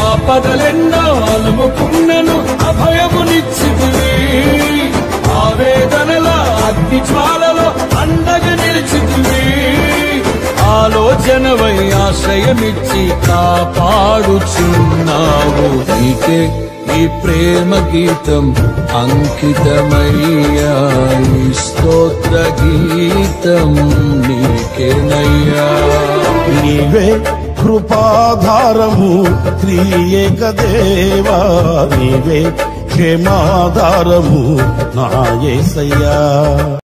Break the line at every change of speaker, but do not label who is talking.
ఆపదలెన్నో అలుముకున్నను అభయమునిచ్చితివి ఆవేదనల అగ్ని జ్వాలలో అండగా నిలిచితివి ఆలోచనవై ఆశ్రయమిచ్చి కాపాడుచున్నావు నీకే ఈ ప్రేమ గీతం అంకితమయ్యా ఈ స్తోత్ర గీతం నీకేనయ్యా
నీవే కృపాధారము త్రియేక దేవా నీవే క్షేమాధారము నా యేసయ్యా